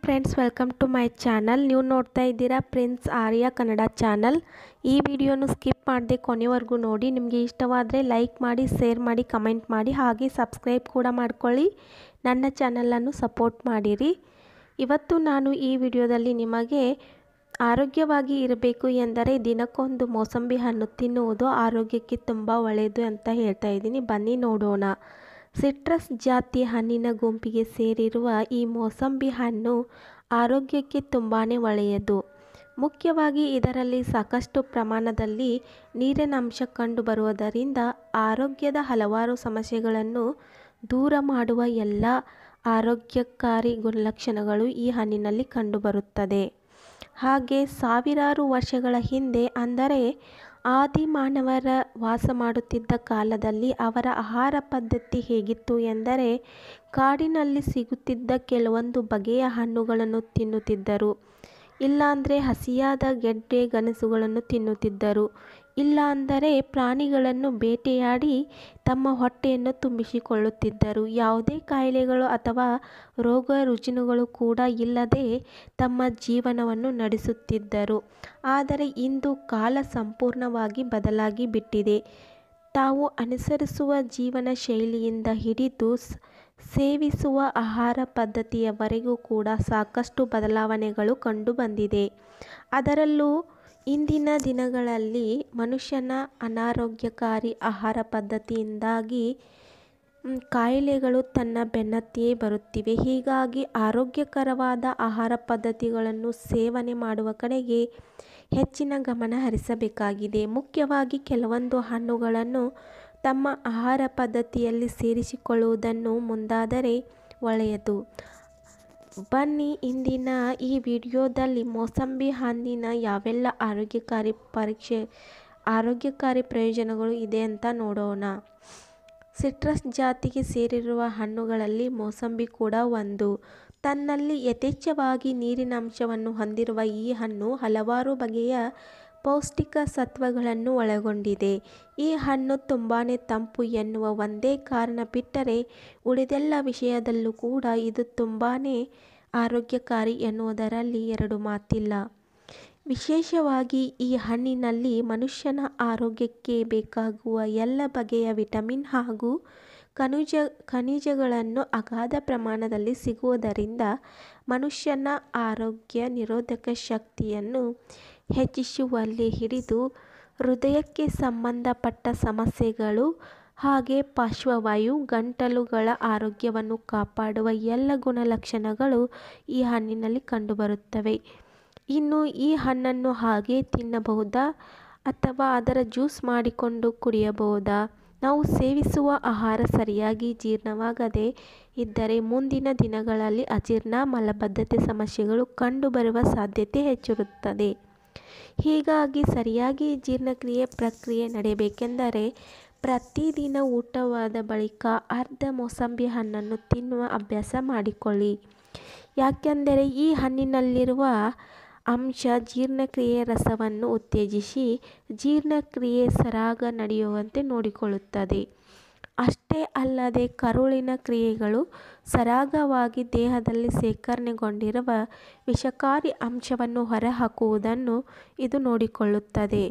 friends welcome to my channel ನೀವು ನೋಡ್ತಾ ಇದ್ದೀರಾ ಪ್ರಿನ್ಸ್ ಆರ್ಯ ಕನ್ನಡ ಚಾನಲ್ ಈ ವಿಡಿಯೋನು ಸ್ಕಿಪ್ ಮಾಡದೆ ಕೊನೆವರೆಗೂ ನೋಡಿ ನಿಮಗೆ ಇಷ್ಟವಾದರೆ ಲೈಕ್ ಮಾಡಿ ಶೇರ್ ಮಾಡಿ ಕಮೆಂಟ್ ಮಾಡಿ ಹಾಗೆ ಸಬ್ಸ್ಕ್ರೈಬ್ ಕೂಡ ಮಾಡ್ಕೊಳ್ಳಿ ನನ್ನ ಚಾನಲನ್ನು ಸಪೋರ್ಟ್ ಮಾಡಿರಿ ಇವತ್ತು ನಾನು ಈ ವಿಡಿಯೋದಲ್ಲಿ ನಿಮಗೆ ಆರೋಗ್ಯವಾಗಿ ಇರಬೇಕು ಎಂದರೆ ದಿನಕ್ಕೊಂದು ಮೋಸಂಬಿ ಹಣ್ಣು ತಿನ್ನುವುದು ಆರೋಗ್ಯಕ್ಕೆ ತುಂಬ ಒಳ್ಳೆಯದು ಅಂತ ಹೇಳ್ತಾ ಇದ್ದೀನಿ ಬನ್ನಿ ನೋಡೋಣ ಸಿಟ್ರಸ್ ಜಾತಿ ಹಣ್ಣಿನ ಗುಂಪಿಗೆ ಸೇರಿರುವ ಈ ಮೋಸಂಬಿ ಹಣ್ಣು ಆರೋಗ್ಯಕ್ಕೆ ತುಂಬಾ ಒಳ್ಳೆಯದು ಮುಖ್ಯವಾಗಿ ಇದರಲ್ಲಿ ಸಾಕಷ್ಟು ಪ್ರಮಾಣದಲ್ಲಿ ನೀರಿನ ಅಂಶ ಕಂಡುಬರುವುದರಿಂದ ಆರೋಗ್ಯದ ಹಲವಾರು ಸಮಸ್ಯೆಗಳನ್ನು ದೂರ ಮಾಡುವ ಎಲ್ಲ ಆರೋಗ್ಯಕಾರಿ ಗುಣಲಕ್ಷಣಗಳು ಈ ಹಣ್ಣಿನಲ್ಲಿ ಕಂಡುಬರುತ್ತದೆ ಹಾಗೆ ಸಾವಿರಾರು ವರ್ಷಗಳ ಹಿಂದೆ ಅಂದರೆ ಆದಿ ಮಾನವರ ವಾಸ ಮಾಡುತ್ತಿದ್ದ ಕಾಲದಲ್ಲಿ ಅವರ ಆಹಾರ ಪದ್ಧತಿ ಹೇಗಿತ್ತು ಎಂದರೆ ಕಾಡಿನಲ್ಲಿ ಸಿಗುತ್ತಿದ್ದ ಕೆಲವೊಂದು ಬಗೆಯ ಹಣ್ಣುಗಳನ್ನು ತಿನ್ನುತ್ತಿದ್ದರು ಇಲ್ಲಾಂದರೆ ಹಸಿಯಾದ ಗೆಡ್ಡೆ ಗೆಣಸುಗಳನ್ನು ತಿನ್ನುತ್ತಿದ್ದರು ಇಲ್ಲ ಅಂದರೆ ಪ್ರಾಣಿಗಳನ್ನು ಬೇಟೆಯಾಡಿ ತಮ್ಮ ಹೊಟ್ಟೆಯನ್ನು ತುಂಬಿಸಿಕೊಳ್ಳುತ್ತಿದ್ದರು ಯಾವುದೇ ಕಾಯಿಲೆಗಳು ಅಥವಾ ರೋಗ ರುಜಿನಗಳು ಕೂಡ ಇಲ್ಲದೆ ತಮ್ಮ ಜೀವನವನ್ನು ನಡೆಸುತ್ತಿದ್ದರು ಆದರೆ ಇಂದು ಕಾಲ ಸಂಪೂರ್ಣವಾಗಿ ಬದಲಾಗಿ ಬಿಟ್ಟಿದೆ ತಾವು ಅನುಸರಿಸುವ ಜೀವನ ಶೈಲಿಯಿಂದ ಹಿಡಿದು ಸೇವಿಸುವ ಆಹಾರ ಪದ್ಧತಿಯವರೆಗೂ ಕೂಡ ಸಾಕಷ್ಟು ಬದಲಾವಣೆಗಳು ಕಂಡುಬಂದಿದೆ ಅದರಲ್ಲೂ ಇಂದಿನ ದಿನಗಳಲ್ಲಿ ಮನುಷ್ಯನ ಅನಾರೋಗ್ಯಕಾರಿ ಆಹಾರ ಪದ್ಧತಿಯಿಂದಾಗಿ ಕಾಯಿಲೆಗಳು ತನ್ನ ಬೆನ್ನತ್ತಿಯೇ ಬರುತ್ತಿವೆ ಹೀಗಾಗಿ ಆರೋಗ್ಯಕರವಾದ ಆಹಾರ ಪದ್ಧತಿಗಳನ್ನು ಸೇವನೆ ಮಾಡುವ ಕಡೆಗೆ ಹೆಚ್ಚಿನ ಗಮನ ಹರಿಸಬೇಕಾಗಿದೆ ಮುಖ್ಯವಾಗಿ ಕೆಲವೊಂದು ಹಣ್ಣುಗಳನ್ನು ತಮ್ಮ ಆಹಾರ ಪದ್ಧತಿಯಲ್ಲಿ ಸೇರಿಸಿಕೊಳ್ಳುವುದನ್ನು ಮುಂದಾದರೆ ಒಳ್ಳೆಯದು ಬನ್ನಿ ಇಂದಿನ ಈ ವಿಡಿಯೋದಲ್ಲಿ ಮೋಸಂಬಿ ಹಣ್ಣಿನ ಯಾವೆಲ್ಲ ಆರೋಗ್ಯಕಾರಿ ಪರೀಕ್ಷೆ ಆರೋಗ್ಯಕಾರಿ ಪ್ರಯೋಜನಗಳು ಇದೆ ಅಂತ ನೋಡೋಣ ಸಿಟ್ರಸ್ ಜಾತಿಗೆ ಸೇರಿರುವ ಹಣ್ಣುಗಳಲ್ಲಿ ಮೋಸಂಬಿ ಕೂಡ ಒಂದು ತನ್ನಲ್ಲಿ ಯಥೇಚ್ಛವಾಗಿ ನೀರಿನ ಅಂಶವನ್ನು ಹೊಂದಿರುವ ಈ ಹಣ್ಣು ಹಲವಾರು ಬಗೆಯ ಪೌಷ್ಟಿಕ ಸತ್ವಗಳನ್ನು ಒಳಗೊಂಡಿದೆ ಈ ಹಣ್ಣು ತುಂಬಾ ತಂಪು ಎನ್ನುವ ಒಂದೇ ಕಾರಣ ಬಿಟ್ಟರೆ ಉಳಿದೆಲ್ಲ ವಿಷಯದಲ್ಲೂ ಕೂಡ ಇದು ತುಂಬಾ ಆರೋಗ್ಯಕಾರಿ ಎನ್ನುವುದರಲ್ಲಿ ಎರಡು ಮಾತಿಲ್ಲ ವಿಶೇಷವಾಗಿ ಈ ಹಣ್ಣಿನಲ್ಲಿ ಮನುಷ್ಯನ ಆರೋಗ್ಯಕ್ಕೆ ಬೇಕಾಗುವ ಎಲ್ಲ ಬಗೆಯ ವಿಟಮಿನ್ ಹಾಗೂ ಖನಿಜ ಖನಿಜಗಳನ್ನು ಅಗಾಧ ಪ್ರಮಾಣದಲ್ಲಿ ಸಿಗುವುದರಿಂದ ಮನುಷ್ಯನ ಆರೋಗ್ಯ ನಿರೋಧಕ ಶಕ್ತಿಯನ್ನು ಹೆಚ್ಚಿಸುವಲ್ಲಿ ಹಿಡಿದು ಹೃದಯಕ್ಕೆ ಸಂಬಂಧಪಟ್ಟ ಸಮಸ್ಯೆಗಳು ಹಾಗೆ ಪಾರ್ಶ್ವವಾಯು ಗಂಟಲುಗಳ ಆರೋಗ್ಯವನ್ನು ಕಾಪಾಡುವ ಎಲ್ಲ ಗುಣಲಕ್ಷಣಗಳು ಈ ಹಣ್ಣಿನಲ್ಲಿ ಕಂಡುಬರುತ್ತವೆ ಇನ್ನು ಈ ಹಣ್ಣನ್ನು ಹಾಗೆ ತಿನ್ನಬಹುದಾ ಅಥವಾ ಅದರ ಜ್ಯೂಸ್ ಮಾಡಿಕೊಂಡು ಕುಡಿಯಬಹುದಾ ನಾವು ಸೇವಿಸುವ ಆಹಾರ ಸರಿಯಾಗಿ ಜೀರ್ಣವಾಗದೇ ಇದ್ದರೆ ಮುಂದಿನ ದಿನಗಳಲ್ಲಿ ಅಜೀರ್ಣ ಮಲಬದ್ಧತೆ ಸಮಸ್ಯೆಗಳು ಕಂಡುಬರುವ ಸಾಧ್ಯತೆ ಹೆಚ್ಚಿರುತ್ತದೆ ಹೀಗಾಗಿ ಸರಿಯಾಗಿ ಜೀರ್ಣಕ್ರಿಯೆ ಪ್ರಕ್ರಿಯೆ ನಡೆಯಬೇಕೆಂದರೆ ಪ್ರತಿದಿನ ಊಟವಾದ ಬಳಿಕ ಅರ್ಧ ಮೋಸಂಬಿ ಹಣ್ಣನ್ನು ತಿನ್ನುವ ಅಭ್ಯಾಸ ಮಾಡಿಕೊಳ್ಳಿ ಯಾಕೆಂದರೆ ಈ ಹಣ್ಣಿನಲ್ಲಿರುವ ಅಂಶ ಜೀರ್ಣಕ್ರಿಯೆ ರಸವನ್ನು ಉತ್ತೇಜಿಸಿ ಜೀರ್ಣಕ್ರಿಯೆ ಸರಾಗ ನಡೆಯುವಂತೆ ನೋಡಿಕೊಳ್ಳುತ್ತದೆ ಅಷ್ಟೇ ಅಲ್ಲದೆ ಕರುಳಿನ ಕ್ರಿಯೆಗಳು ಸರಾಗವಾಗಿ ದೇಹದಲ್ಲಿ ಶೇಖರಣೆಗೊಂಡಿರುವ ವಿಷಕಾರಿ ಅಂಶವನ್ನು ಹೊರಹಾಕುವುದನ್ನು ಇದು ನೋಡಿಕೊಳ್ಳುತ್ತದೆ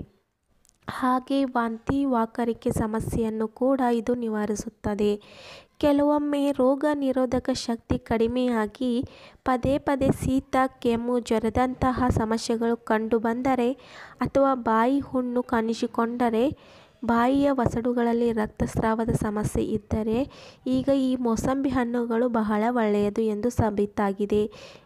ಹಾಗೆ ವಾಂತಿ ವಾಕರಿಕೆ ಸಮಸ್ಯೆಯನ್ನು ಕೂಡ ಇದು ನಿವಾರಿಸುತ್ತದೆ ಕೆಲವೊಮ್ಮೆ ರೋಗ ನಿರೋಧಕ ಶಕ್ತಿ ಕಡಿಮೆಯಾಗಿ ಪದೇ ಪದೇ ಶೀತ ಕೆಮ್ಮು ಜ್ವರದಂತಹ ಸಮಸ್ಯೆಗಳು ಕಂಡುಬಂದರೆ ಅಥವಾ ಬಾಯಿ ಹುಣ್ಣು ಕಾಣಿಸಿಕೊಂಡರೆ ಬಾಯಿಯ ವಸಡುಗಳಲ್ಲಿ ರಕ್ತಸ್ರಾವದ ಸಮಸ್ಯೆ ಇದ್ದರೆ ಈಗ ಈ ಮೋಸಂಬಿ ಹಣ್ಣುಗಳು ಬಹಳ ಒಳ್ಳೆಯದು ಎಂದು ಸಾಬೀತಾಗಿದೆ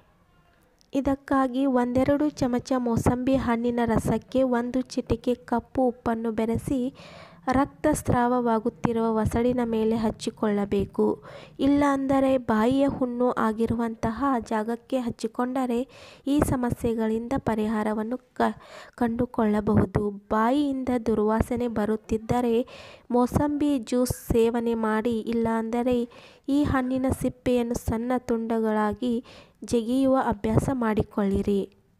ಇದಕ್ಕಾಗಿ ಒಂದೆರಡು ಚಮಚ ಮೋಸಂಬಿ ಹಣ್ಣಿನ ರಸಕ್ಕೆ ಒಂದು ಚಿಟಿಕೆ ಕಪ್ಪು ಉಪ್ಪನ್ನು ಬೆರೆಸಿ ರಕ್ತಸ್ರಾವವಾಗುತ್ತಿರುವ ವಸಡಿನ ಮೇಲೆ ಹಚ್ಚಿಕೊಳ್ಳಬೇಕು ಇಲ್ಲಾಂದರೆ ಬಾಯಿಯ ಹುಣ್ಣು ಆಗಿರುವಂತಹ ಜಾಗಕ್ಕೆ ಹಚ್ಚಿಕೊಂಡರೆ ಈ ಸಮಸ್ಯೆಗಳಿಂದ ಪರಿಹಾರವನ್ನು ಕ ಕಂಡುಕೊಳ್ಳಬಹುದು ಬಾಯಿಯಿಂದ ದುರ್ವಾಸನೆ ಬರುತ್ತಿದ್ದರೆ ಮೋಸಂಬಿ ಜ್ಯೂಸ್ ಸೇವನೆ ಮಾಡಿ ಇಲ್ಲಾಂದರೆ ಈ ಹಣ್ಣಿನ ಸಿಪ್ಪೆಯನ್ನು ಸಣ್ಣ ತುಂಡುಗಳಾಗಿ ಜಗಿಯುವ ಅಭ್ಯಾಸ ಮಾಡಿಕೊಳ್ಳಿರಿ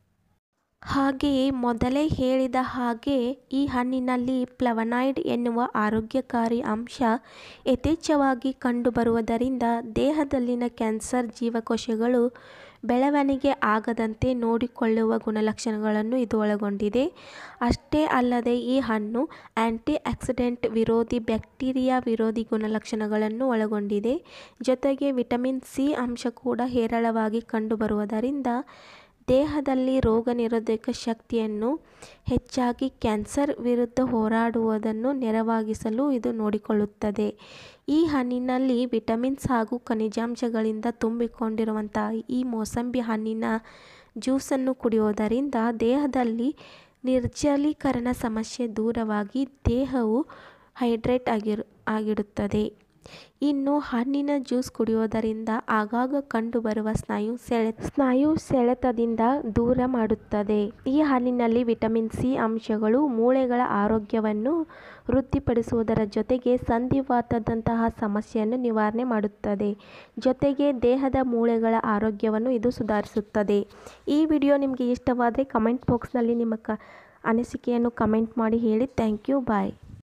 ಹಾಗೆಯೇ ಮೊದಲೇ ಹೇಳಿದ ಹಾಗೆ ಈ ಹಣ್ಣಿನಲ್ಲಿ ಫ್ಲವನಾಯ್ಡ್ ಎನ್ನುವ ಆರೋಗ್ಯಕಾರಿ ಅಂಶ ಯಥೇಚ್ಛವಾಗಿ ಕಂಡುಬರುವುದರಿಂದ ದೇಹದಲ್ಲಿನ ಕ್ಯಾನ್ಸರ್ ಜೀವಕೋಶಗಳು ಬೆಳವಣಿಗೆ ಆಗದಂತೆ ನೋಡಿಕೊಳ್ಳುವ ಗುಣಲಕ್ಷಣಗಳನ್ನು ಇದು ಒಳಗೊಂಡಿದೆ ಅಷ್ಟೇ ಅಲ್ಲದೆ ಈ ಹಣ್ಣು ಆಂಟಿ ಆಕ್ಸಿಡೆಂಟ್ ವಿರೋಧಿ ಬ್ಯಾಕ್ಟೀರಿಯಾ ವಿರೋಧಿ ಗುಣಲಕ್ಷಣಗಳನ್ನು ಒಳಗೊಂಡಿದೆ ಜೊತೆಗೆ ವಿಟಮಿನ್ ಸಿ ಅಂಶ ಕೂಡ ಹೇರಳವಾಗಿ ಕಂಡುಬರುವುದರಿಂದ ದೇಹದಲ್ಲಿ ರೋಗ ನಿರೋಧಕ ಶಕ್ತಿಯನ್ನು ಹೆಚ್ಚಾಗಿ ಕ್ಯಾನ್ಸರ್ ವಿರುದ್ಧ ಹೋರಾಡುವುದನ್ನು ನೆರವಾಗಿಸಲು ಇದು ನೋಡಿಕೊಳ್ಳುತ್ತದೆ ಈ ಹಣ್ಣಿನಲ್ಲಿ ವಿಟಮಿನ್ಸ್ ಹಾಗೂ ಖನಿಜಾಂಶಗಳಿಂದ ತುಂಬಿಕೊಂಡಿರುವಂತಹ ಈ ಮೋಸಂಬಿ ಹಣ್ಣಿನ ಜ್ಯೂಸನ್ನು ಕುಡಿಯುವುದರಿಂದ ದೇಹದಲ್ಲಿ ನಿರ್ಜಲೀಕರಣ ಸಮಸ್ಯೆ ದೂರವಾಗಿ ದೇಹವು ಹೈಡ್ರೇಟ್ ಆಗಿರು ಆಗಿಡುತ್ತದೆ ಇನ್ನು ಹಣ್ಣಿನ ಜ್ಯೂಸ್ ಕುಡಿಯೋದರಿಂದ ಆಗಾಗ ಕಂಡುಬರುವ ಸ್ನಾಯು ಸೆಳೆತ ಸ್ನಾಯು ಸೆಳೆತದಿಂದ ದೂರ ಮಾಡುತ್ತದೆ ಈ ಹಣ್ಣಿನಲ್ಲಿ ವಿಟಮಿನ್ ಸಿ ಅಂಶಗಳು ಮೂಳೆಗಳ ಆರೋಗ್ಯವನ್ನು ವೃದ್ಧಿಪಡಿಸುವುದರ ಜೊತೆಗೆ ಸಂಧಿವಾತದಂತಹ ಸಮಸ್ಯೆಯನ್ನು ನಿವಾರಣೆ ಮಾಡುತ್ತದೆ ಜೊತೆಗೆ ದೇಹದ ಮೂಳೆಗಳ ಆರೋಗ್ಯವನ್ನು ಇದು ಸುಧಾರಿಸುತ್ತದೆ ಈ ವಿಡಿಯೋ ನಿಮಗೆ ಇಷ್ಟವಾದರೆ ಕಮೆಂಟ್ ಬಾಕ್ಸ್ನಲ್ಲಿ ನಿಮ್ಮ ಕ ಅನಿಸಿಕೆಯನ್ನು ಕಮೆಂಟ್ ಮಾಡಿ ಹೇಳಿ ಥ್ಯಾಂಕ್ ಯು ಬಾಯ್